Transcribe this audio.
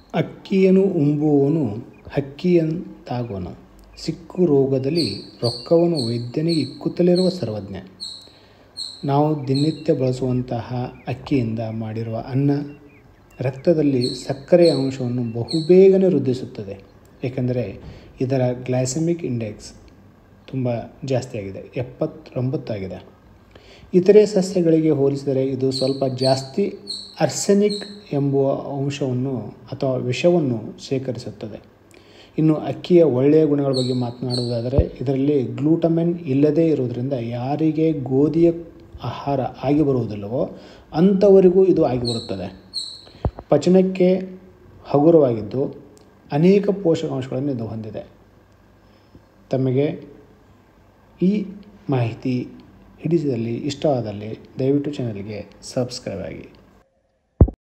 ಅಕ್ಕಿಯನ್ನು ಉಂಬುವವನು ಹಕ್ಕಿಯಂತಾಗುವನು ಸಿಕ್ಕು ರೋಗದಲ್ಲಿ ರೊಕ್ಕವನ್ನು ವೈದ್ಯನಿಗೆ ಇಕ್ಕುತ್ತಲಿರುವ ಸರ್ವಜ್ಞ ನಾವು ದಿನನಿತ್ಯ ಬಳಸುವಂತಹ ಅಕ್ಕಿಯಿಂದ ಮಾಡಿರುವ ಅನ್ನ ರಕ್ತದಲ್ಲಿ ಸಕ್ಕರೆಯ ಅಂಶವನ್ನು ಬಹುಬೇಗನೆ ವೃದ್ಧಿಸುತ್ತದೆ ಏಕೆಂದರೆ ಇದರ ಗ್ಲೈಸೆಮಿಕ್ ಇಂಡೆಕ್ಸ್ ತುಂಬ ಜಾಸ್ತಿಯಾಗಿದೆ ಎಪ್ಪತ್ತೊಂಬತ್ತಾಗಿದೆ ಇತರೆ ಸಸ್ಯಗಳಿಗೆ ಹೋಲಿಸಿದರೆ ಇದು ಸ್ವಲ್ಪ ಜಾಸ್ತಿ ಅರ್ಸೆನಿಕ್ ಎಂಬುವ ಅಂಶವನ್ನು ಅಥವಾ ವಿಷವನ್ನು ಶೇಖರಿಸುತ್ತದೆ ಇನ್ನು ಅಕ್ಕಿಯ ಒಳ್ಳೆಯ ಗುಣಗಳ ಬಗ್ಗೆ ಮಾತನಾಡುವುದಾದರೆ ಇದರಲ್ಲಿ ಗ್ಲೂಟಮೆನ್ ಇಲ್ಲದೇ ಇರುವುದರಿಂದ ಯಾರಿಗೆ ಗೋಧಿಯ ಆಹಾರ ಆಗಿ ಬರುವುದಿಲ್ಲವೋ ಅಂಥವರಿಗೂ ಇದು ಆಗಿ ಬರುತ್ತದೆ ಪಚನಕ್ಕೆ ಹಗುರವಾಗಿದ್ದು ಅನೇಕ ಪೋಷಕಾಂಶಗಳನ್ನು ಇದು ಹೊಂದಿದೆ ತಮಗೆ ಈ ಮಾಹಿತಿ ಹಿಡಿಸಿದಲ್ಲಿ ಇಷ್ಟವಾದಲ್ಲಿ ದಯವಿಟ್ಟು ಚಾನಲ್ಗೆ ಸಬ್ಸ್ಕ್ರೈಬ್ ಆಗಿ